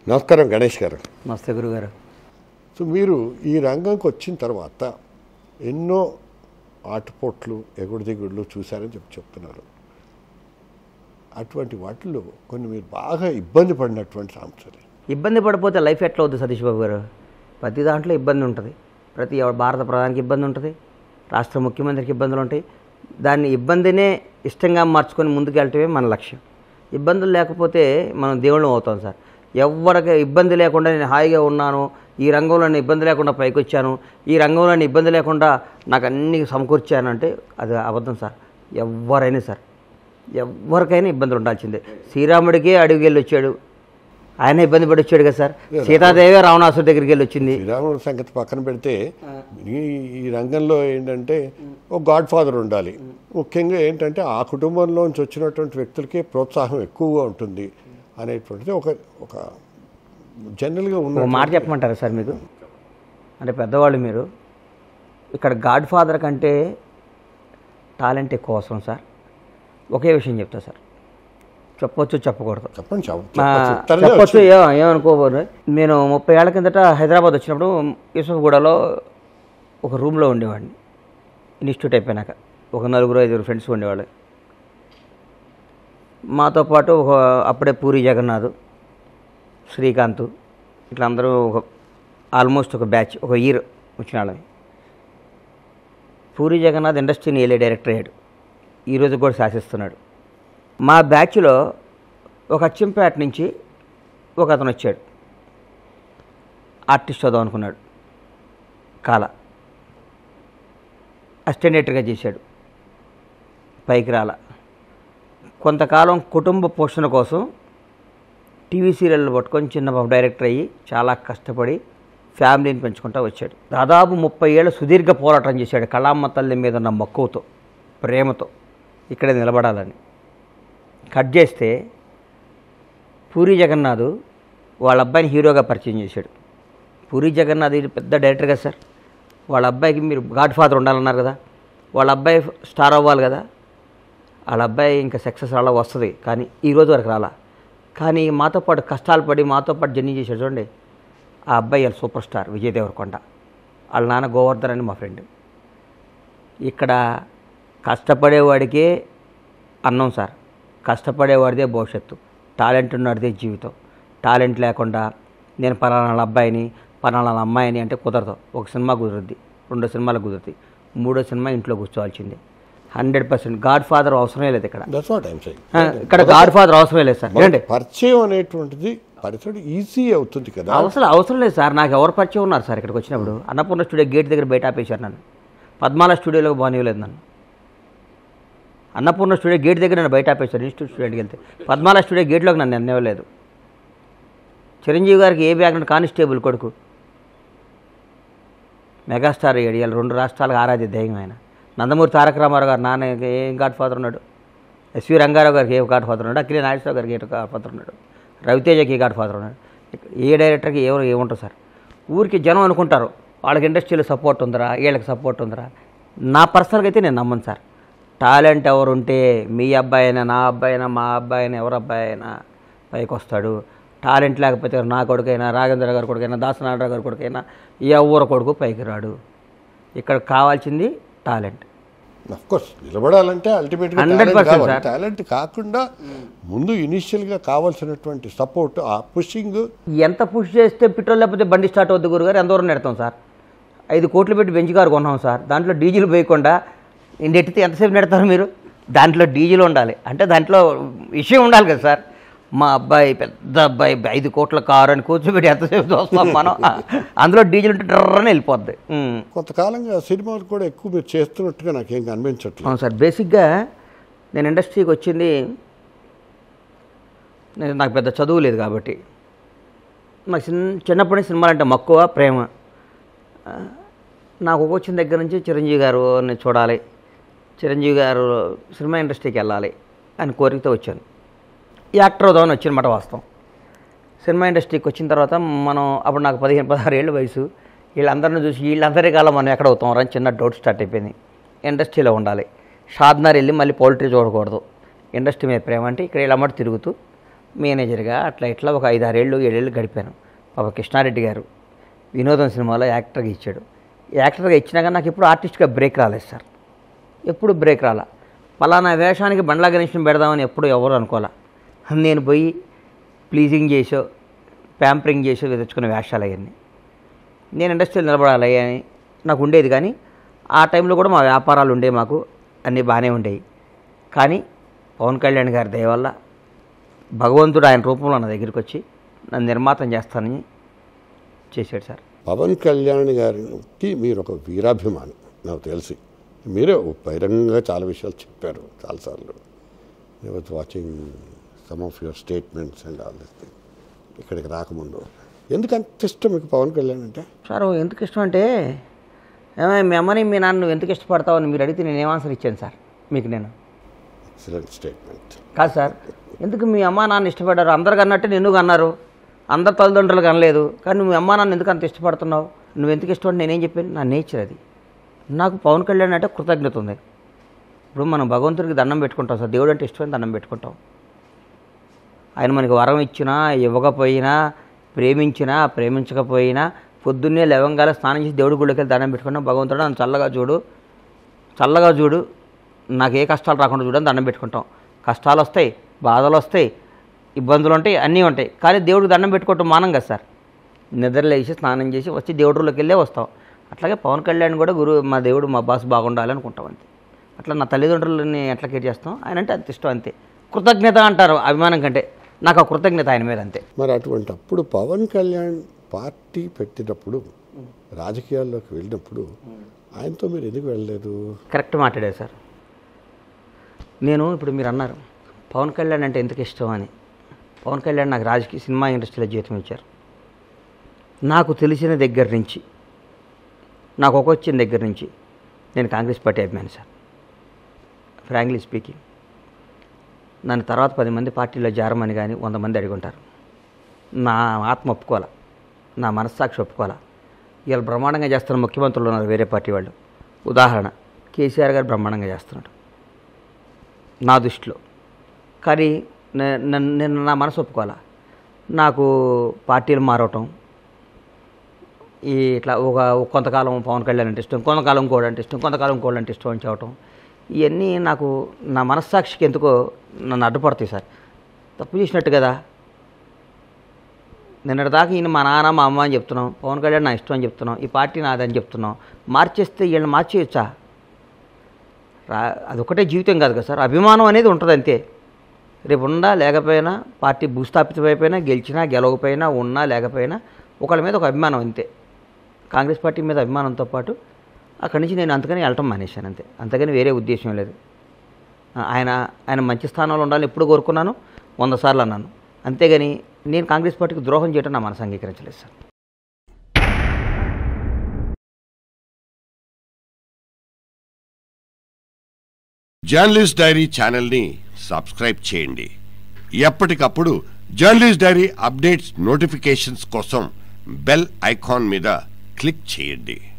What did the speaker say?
నమస్కారం గణేష్ గారు నమస్తే గురుగారు సో మీరు ఈ రంగంకి వచ్చిన తర్వాత ఎన్నో ఆటపోట్లు ఎగుడు దిగుడులు చూశారని చెప్పి చెప్తున్నారు అటువంటి వాటిల్లో కొన్ని మీరు బాగా ఇబ్బంది పడినటువంటి అంశాలు ఇబ్బంది పడిపోతే లైఫ్ ఎట్లా అవుతుంది సతీష్ బాబు గారు ప్రతి దాంట్లో ఇబ్బంది ఉంటుంది ప్రతి ఎవ- భారత ప్రధానికి ఇబ్బంది ఉంటుంది రాష్ట్ర ముఖ్యమంత్రికి ఇబ్బందులు ఉంటాయి దాన్ని ఇబ్బందినే ఇష్టంగా మార్చుకొని ముందుకు వెళ్ళటమే మన లక్ష్యం ఇబ్బందులు లేకపోతే మనం దేవుళ్ళం అవుతాం సార్ ఎవరికి ఇబ్బంది లేకుండా నేను హాయిగా ఉన్నాను ఈ రంగంలో నేను ఇబ్బంది లేకుండా పైకి వచ్చాను ఈ రంగంలో నేను ఇబ్బంది లేకుండా నాకు అన్ని సమకూర్చాను అంటే అది అబద్ధం సార్ ఎవరైనా సార్ ఎవరికైనా ఇబ్బందులు ఉండాల్సిందే శ్రీరాముడికే అడుగు వెళ్ళి వచ్చాడు ఆయన ఇబ్బంది పడి వచ్చాడు కదా సార్ సీతాదేవి రావణాసుడి దగ్గరికి వెళ్ళి వచ్చింది శ్రీరాముడి సంగతి పక్కన పెడితే ఈ ఈ రంగంలో ఏంటంటే ఒక గాడ్ ఫాదర్ ఉండాలి ముఖ్యంగా ఏంటంటే ఆ కుటుంబంలోంచి వచ్చినటువంటి వ్యక్తులకే ప్రోత్సాహం ఎక్కువగా ఉంటుంది అనేటువంటిది ఒక ఒక జనరల్గా ఒక ఉన్న మాట చెప్పమంటారా సార్ మీకు అంటే పెద్దవాళ్ళు మీరు ఇక్కడ గాడ్ ఫాదర్ కంటే టాలెంట్ ఎక్కువ అవసరం సార్ ఒకే విషయం చెప్తా సార్ చెప్పొచ్చు చెప్పకూడదు చెప్పండి చెప్ప- మా- చెప్పచ్చు. త్వరగా చెప్పొచ్చు ఏ- ఏమనుకోబోరు నేను ముప్పై ఏళ్ల కిందట హైదరాబాద్ వచ్చినప్పుడు యూసఫ్గూడలో ఒక రూమ్లో ఉండేవాడిని ఇన్స్టిట్యూట్ అయిపోయినాక ఒక నలుగురు ఐదుగురు ఫ్రెండ్స్ ఉండేవాళ్ళు మాతో పాటు ఒక అప్పుడే పూరి జగన్నాథ్ శ్రీకాంత్ ఇట్లా అందరూ ఒక ఆల్మోస్ట్ ఒక బ్యాచ్ ఒక ఇయర్ వచ్చిన వాళ్ళని పూరి జగన్నాథ్ ఇండస్ట్రీని ఏలే డైరెక్టర్ అయ్యాడు ఈరోజు కూడా శాసిస్తున్నాడు మా బ్యాచ్లో ఒక అచ్చంపేట నుంచి ఒక అతను వచ్చాడు ఆర్టిస్ట్ చదువు అనుకున్నాడు కాల అసిస్టెండేటర్గా చేశాడు పైకి రాల కొంతకాలం కుటుంబ పోషణ కోసం టీవీ సీరియల్ పట్టుకొని చిన్న బాబు డైరెక్టర్ అయ్యి చాలా కష్టపడి ఫ్యామిలీని పెంచుకుంటూ వచ్చాడు దాదాపు ముప్పై ఏళ్ళ సుదీర్ఘ పోరాటం చేశాడు కళామ్మ తల్లి మీద ఉన్న మక్కువతో ప్రేమతో ఇక్కడే నిలబడాలని కట్ చేస్తే పూరి జగన్నాథ్ వాళ్ళ అబ్బాయిని హీరోగా పరిచయం చేశాడు పూరి జగన్నాథ్ ఇది పెద్ద డైరెక్టర్ కదా సార్ వాళ్ళ అబ్బాయికి మీరు గాడ్ ఫాదర్ ఉండాలన్నారు కదా వాళ్ళ అబ్బాయి స్టార్ అవ్వాలి కదా వాళ్ళ అబ్బాయి ఇంకా సక్సెస్ అలా వస్తుంది కానీ ఈ రోజు వరకు రాలా కానీ మాతో పాటు కష్టాలు పడి మాతో పాటు జర్నీ చేశాడు చూడండి ఆ అబ్బాయి వాళ్ళ సూపర్ స్టార్ విజయ్ దేవరకొండ వాళ్ళ నాన్న గోవర్ధన్ అని మా ఫ్రెండ్ ఇక్కడ కష్టపడేవాడికే అన్నం సార్ కష్టపడేవాడిదే భవిష్యత్తు టాలెంట్ ఉన్నవాడిదే జీవితం టాలెంట్ లేకుండా నేను పలానా వాళ్ళ అబ్బాయిని పలానా వాళ్ళ అమ్మాయిని అంటే కుదరదు ఒక సినిమా కుదురుద్ది రెండో సినిమాలు కుదురుద్ది మూడో సినిమా ఇంట్లో కూర్చోవాల్సిందే హండ్రెడ్ పర్సెంట్ గాడ్ ఫాదర్ అవసరమే లేదు ఇక్కడ దట్స్ వాట్ ఐమ్ సెయింగ్ ఆ, ఇక్కడ గాడ్ ఫాదర్ అవసరమే లేదు సార్ ఏంటి పరిచయం అనేటువంటిది పరిచయం ఈజీ అవుతుంది కదా అవసరం అవసరం లేదు సార్ నాకు ఎవరు పరిచయం ఉన్నారు సార్ ఇక్కడికి వచ్చినప్పుడు అన్నపూర్ణ స్టూడియో గేట్ దగ్గర బయట ఆపేశారు నన్ను పద్మాల స్టూడియోలోకి బానివ్వలేదు నన్ను అన్నపూర్ణ స్టూడియో గేట్ దగ్గర నన్ను బయట ఆపేశారు ఇన్స్టిట్యూట్ స్టూడెంట్కి వెళ్తే పద్మాల స్టూడియో గేట్లోకి నన్ను అన్నవ్వలేదు చిరంజీవి గారికి ఏ బ్యాగ్ కానిస్టేబుల్ కొడుకు మెగాస్టార్ అయ్యాడు ఇవాళ రెండు రాష్ట్రాలకు ఆరాధ్య దైవం ఆయన నందమూరి తారక రామారావు గారు నాన్న ఏం గాడ్ ఫాదర్ ఉన్నాడు ఎస్వి రంగారావు గారికి ఏ గాడ్ ఫాదర్ ఉన్నాడు అఖిలే నాగేశ్వరరావు గారికి ఏ గాడ్ ఫాదర్ ఉన్నాడు రవితేజకి ఏ గాడ్ ఫాదర్ ఉన్నాడు ఏ డైరెక్టర్కి ఎవరు ఏముంటారు సార్ ఊరికి జనం అనుకుంటారు వాళ్ళకి ఇండస్ట్రీలో సపోర్ట్ ఉందిరా వీళ్ళకి సపోర్ట్ ఉందిరా నా పర్సనల్గా అయితే నేను నమ్మను సార్ టాలెంట్ ఎవరు ఉంటే మీ అబ్బాయి అయినా నా అబ్బాయి అయినా మా అబ్బాయి అయినా ఎవరి అబ్బాయి అయినా పైకి వస్తాడు టాలెంట్ లేకపోతే నా కొడుకైనా రాఘేంద్ర గారి కొడుకైనా దాసనారాయణ గారి కొడుకైనా ఎవరి కొడుకు పైకి రాడు ఇక్కడ కావాల్సింది టాలెంట్ కోర్స్ నిలబడాలంటే అల్టిమేట్ 100% సార్. టాలెంట్ కాకుండా ముందు ఇనిషియల్ గా కావాల్సినటువంటి సపోర్ట్ ఆ పుషింగ్ ఎంత పుష్ చేస్తే పెట్రోల్ లేకపోతే బండి స్టార్ట్ అవుద్ది గురుగారు ఎంత దూరం నెడతాం సార్ ఐదు కోట్లు పెట్టి బెంచ్ కారు కొన్నాం సార్ దాంట్లో డీజిల్ పోయకుండా నెట్టితే ఎంతసేపు నెడతారు మీరు దాంట్లో డీజిల్ ఉండాలి అంటే దాంట్లో విషయం ఉండాలి కదా సార్ మా అబ్బాయి పెద్ద అబ్బాయి ఐదు కోట్ల కారు అని కూర్చోబెట్టి ఎంతసేపు చూస్తాం మనం అందులో డీజిల్ ఉంటే డ్రర్రని వెళ్ళిపోద్ది ఉమ్. కొంతకాలంగా సినిమాలు కూడా ఎక్కువ మీరు చేస్తున్నట్టుగా నాకేం కనిపించట్లేదు అవును సార్ బేసిక్గా నేను ఇండస్ట్రీకి వచ్చింది నేను నాకు పెద్ద చదువు లేదు కాబట్టి నాకు చిన్న చిన్నప్పటి నుంచి సినిమాలు అంటే మక్కువ ప్రేమ ఆ, నాకు వచ్చిన దగ్గర నుంచి చిరంజీవి గారు నేను చూడాలి చిరంజీవి గారు సినిమా ఇండస్ట్రీకి వెళ్ళాలి అని కోరికతో వచ్చాను యాక్టర్ అవుదామని వచ్చినమాట వాస్తవం సినిమా ఇండస్ట్రీకి వచ్చిన తర్వాత మనం అప్పుడు నాకు పదిహేను పదహారు ఏళ్ళ వయసు వీళ్ళందరిని చూసి వీళ్ళందరి కాలం మనం ఎక్కడ అవుతాం అని చిన్న డౌట్ స్టార్ట్ అయిపోయింది ఇండస్ట్రీలో ఉండాలి షాద్నార్ వెళ్ళి మళ్ళీ పౌల్ట్రీ చూడకూడదు ఇండస్ట్రీ మీద ప్రేమ అంటే ఇక్కడ ఇలా మటు తిరుగుతూ మేనేజర్గా అట్లా ఇట్లా ఒక ఐదు ఆరేళ్ళు ఏడేళ్ళు గడిపాను పాప కృష్ణారెడ్డి గారు వినోదం సినిమాలో యాక్టర్గా ఇచ్చాడు యాక్టర్గా ఇచ్చినాక నాకు ఎప్పుడు ఆర్టిస్ట్గా బ్రేక్ రాలేదు సార్ ఎప్పుడు బ్రేక్ రాలా పలానా వేషానికి బండ్లా గణేష్ని పెడదామని ఎప్పుడు ఎవరు అనుకోలే నేను పోయి ప్లీజింగ్ చేసో ప్యాంపరింగ్ చేసో తెచ్చుకునే వేషాలు అవన్నీ నేను ఇండస్ట్రీలో నిలబడాలి అని నాకు ఉండేది కానీ ఆ టైంలో కూడా మా వ్యాపారాలు ఉండే మాకు అన్నీ బాగానే ఉండేవి కానీ పవన్ కళ్యాణ్ గారి దయ వల్ల భగవంతుడు ఆయన రూపంలో నా దగ్గరికి వచ్చి నన్ను నిర్మాతం చేస్తానని చేశాడు సార్ పవన్ కళ్యాణ్ గారికి మీరు ఒక వీరాభిమాని నాకు తెలిసి మీరే బహిరంగంగా చాలా విషయాలు చెప్పారు చాలాసార్లు I was watching some of your statements and all this thing ఇక్కడికి రాకముందు ఎందుకు అంత ఇష్టం మీకు పవన్ కళ్యాణ్ అంటే సార్ ఎందుకు ఇష్టం అంటే ఏమై మీ అమ్మని మీ నాన్న నువ్వు ఎందుకు ఇష్టపడతావు అని మీరు అడిగితే నేను ఏం ఆన్సర్ ఇచ్చాను సార్ మీకు నేను ఎక్సలెంట్ స్టేట్మెంట్ కాదు సార్ ఎందుకు మీ అమ్మ నాన్న ఇష్టపడ్డారు అందరికి అన్నట్టు నిన్ను అన్నారు అందరు తల్లిదండ్రులకు అనలేదు కానీ నువ్వు మీ అమ్మ నాన్న ఎందుకు అంత ఇష్టపడుతున్నావు నువ్వు ఎందుకు ఇష్టం అంటే నేనేం చెప్పాను నా నేచర్ అది నాకు పవన్ కళ్యాణ్ అంటే కృతజ్ఞత ఉంది ఇప్పుడు మనం భగవంతుడికి దండం పెట్టుకుంటాం సార్ దేవుడు అంటే ఇష్టమైన దండం పెట్టుకుంటాం ఆయన మనకి వరం ఇచ్చినా ఇవ్వకపోయినా ప్రేమించినా ప్రేమించకపోయినా పొద్దున్నే లవంగాల స్నానం చేసి దేవుడి గుళ్ళకి వెళ్ళి దండం పెట్టుకున్నా భగవంతుడు నన్ను చల్లగా చూడు చల్లగా చూడు నాకు ఏ కష్టాలు రాకుండా చూడని దండం పెట్టుకుంటాం కష్టాలు వస్తాయి బాధలు వస్తాయి ఇబ్బందులు ఉంటాయి అన్నీ ఉంటాయి కానీ దేవుడికి దండం పెట్టుకోవటం మానం కదా సార్ నిద్రలేసి స్నానం చేసి వచ్చి దేవుడిలోకి వెళ్ళే వస్తాం అట్లాగే పవన్ కళ్యాణ్ కూడా గురువు మా దేవుడు మా బాస్ బాగుండాలి అనుకుంటాం అంతే అట్లా నా తల్లిదండ్రులని ఎట్లా కేర్ చేస్తాం ఆయన అంటే అంత ఇష్టం అంతే కృతజ్ఞత అంటారు అభిమానం కంటే నాకు ఆ కృతజ్ఞత ఆయన మీద అంతే మరి అటువంటి అప్పుడు పవన్ కళ్యాణ్ పార్టీ పెట్టినప్పుడు రాజకీయాల్లోకి వెళ్ళినప్పుడు ఆయనతో మీరు ఎందుకు వెళ్ళలేదు కరెక్ట్ మాట్లాడారు సార్ నేను ఇప్పుడు మీరు అన్నారు పవన్ కళ్యాణ్ అంటే ఎందుకు ఇష్టం అని పవన్ కళ్యాణ్ నాకు రాజకీయ సినిమా ఇండస్ట్రీలో జీవితం ఇచ్చారు నాకు తెలిసిన దగ్గర నుంచి నాకు ఒక వచ్చిన దగ్గర నుంచి నేను కాంగ్రెస్ పార్టీ అభిమాని సార్ ఫ్రాంక్లీ స్పీకింగ్ నన్ను తర్వాత పది మంది పార్టీలో జారమని కానీ వంద మంది అడిగి ఉంటారు నా ఆత్మ ఒప్పుకోవాలా నా మనస్సాక్షి ఒప్పుకోవాలా ఇవాళ బ్రహ్మాండంగా చేస్తున్న ముఖ్యమంత్రులు ఉన్నారు వేరే పార్టీ వాళ్ళు ఉదాహరణ కేసీఆర్ గారు బ్రహ్మాండంగా చేస్తున్నాడు నా దృష్టిలో కానీ నే- నన్ను- నేను నా మనసు ఒప్పుకోవాలా నాకు పార్టీలు మారవటం ఈ ఇట్లా ఒక ఒక కొంతకాలం పవన్ కళ్యాణ్ అంటే ఇష్టం కొంతకాలం ఇంకోటి అంటే ఇష్టం కొంతకాలం ఇంకోటి అంటే ఇష్టం అని చెప్పటం ఇవన్నీ నాకు నా మనస్సాక్షికి ఎందుకో నన్ను అడ్డుపడతాయి సార్ తప్పు చేసినట్టు కదా నిన్నటి దాకా ఈయన మా నాన్న మా అమ్మ అని చెప్తున్నాం పవన్ కళ్యాణ్ నా ఇష్టం అని చెప్తున్నాం ఈ పార్టీ నాదని చెప్తున్నాం మార్చేస్తే వీళ్ళని మార్చేయచ్చా రా అదొకటే జీవితం కాదు కదా సార్ అభిమానం అనేది ఉంటుంది అంతే రేపు ఉన్నా లేకపోయినా పార్టీ భూస్థాపితమైపోయినా గెలిచినా గెలవకపోయినా ఉన్నా లేకపోయినా ఒకళ్ళ మీద ఒక అభిమానం అంతే కాంగ్రెస్ పార్టీ మీద అభిమానంతో పాటు అక్కడి నుంచి నేను అంతకని వెళ్ళటం మానేశాను అంతే అంతకని వేరే ఉద్దేశం లేదు ఆ, ఆయన ఆయన మంచి స్థానంలో ఉండాలని ఎప్పుడు కోరుకున్నాను వంద సార్లు అన్నాను అంతేగాని నేను కాంగ్రెస్ పార్టీకి ద్రోహం చేయడం నా మనసు అంగీకరించలేదు సార్ జర్నలిస్ట్ డైరీ ఛానల్ని సబ్స్క్రైబ్ చేయండి ఎప్పటికప్పుడు జర్నలిస్ట్ డైరీ అప్డేట్స్ నోటిఫికేషన్స్ కోసం బెల్ ఐకాన్ మీద క్లిక్ చేయండి